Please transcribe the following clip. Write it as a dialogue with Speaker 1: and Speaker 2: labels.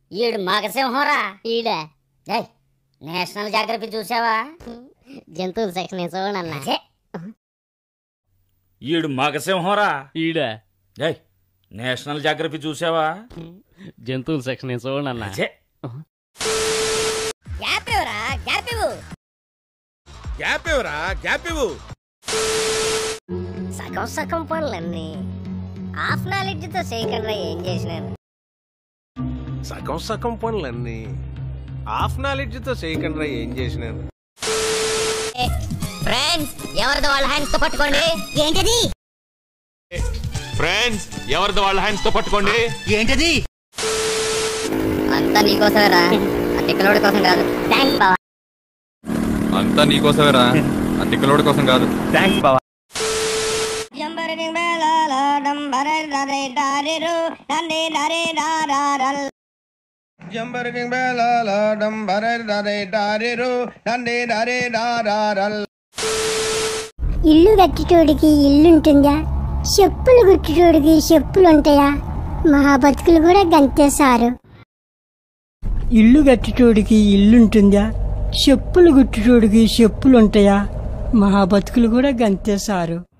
Speaker 1: ఈడు మగసింహంరా
Speaker 2: ఈడా
Speaker 1: ఏయ్ నేషనల్ జాగ్రఫీ చూసావా
Speaker 2: జంతువుల సెక్షన్ చూడన్నా
Speaker 1: ఛే,
Speaker 3: ఈడు మగసింహంరా
Speaker 4: ఈడా
Speaker 3: ఏయ్ నేషనల్ జాగ్రఫీ చూసావా
Speaker 4: జంతువుల సెక్షన్ చూడన్నా
Speaker 3: ఛే,
Speaker 1: గ్యాప్ ఇవ్వరా గ్యాప్ ఇవ్వు
Speaker 5: గ్యాప్ ఇవ్వరా గ్యాప్ ఇవ్వు
Speaker 2: సగం సగం పనులన్నీ హాఫ్ నాలెడ్జ్ తో చేయకుండా ఏం చేసినాను
Speaker 5: సగం సగం పనులన్నీ హాఫ్ నాలెడ్జ్ తో చేయకుండా ఏం చేసినాను
Speaker 1: ఫ్రెండ్స్ ఎవరిది వాళ్ళ హ్యాండ్స్ తో పట్టుకోండి ఏంటది
Speaker 6: ఫ్రెండ్స్ ఎవరిది వాళ్ళ హ్యాండ్స్ తో పట్టుకోండి
Speaker 7: ఏంటది
Speaker 2: అంతా నీకోసమేరా ఆ టిక్కలోడి కోసం కాదు థ్యాంక్స్ బావా
Speaker 6: అంతా నీకోసమేరా ఆ తిక్కలోడి కోసం కాదు
Speaker 7: థ్యాంక్స్ బావా
Speaker 5: జంబరకింగ్ బేలాల డంబరే డరే డారెరు డండే డరే డారారల్
Speaker 8: ఇల్లు కట్టేటోడికి ఇల్లుంటుందా చెప్పులు కుట్టేటోడికి చెప్పులు ఉంటాయా మా బతుకులు కూడా గంతేశారు
Speaker 9: ఇల్లు కట్టేటోడికి ఇల్లుంటుందా చెప్పులు గుట్టేటోడికి చెప్పులుంటాయా మా బతుకులు కూడా గంతేశారు